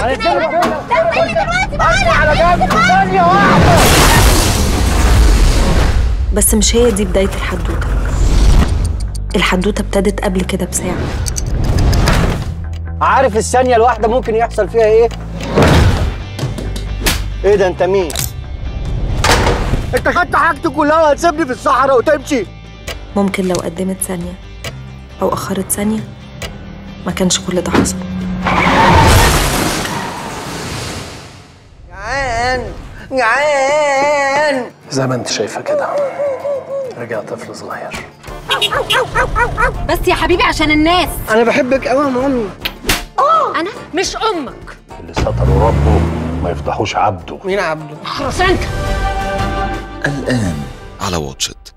على جنب ثانية واحدة بس مش هي دي بداية الحدوتة الحدوتة ابتدت قبل كده بساعة عارف الثانية الواحدة ممكن يحصل فيها ايه؟ ايه ده انت مين؟ انت خدت حاجتي كلها وهتسيبني في الصحراء وتمشي ممكن لو قدمت ثانية أو أخرت ثانية ما كانش كل ده حصل جعان جعان زي ما انت شايفه كده رجع طفل صغير بس يا حبيبي عشان الناس انا بحبك قوي يا مامي انا مش امك اللي ستروا ربه ما يفضحوش عبده مين عبده؟ خلاص انت الآن على واتشت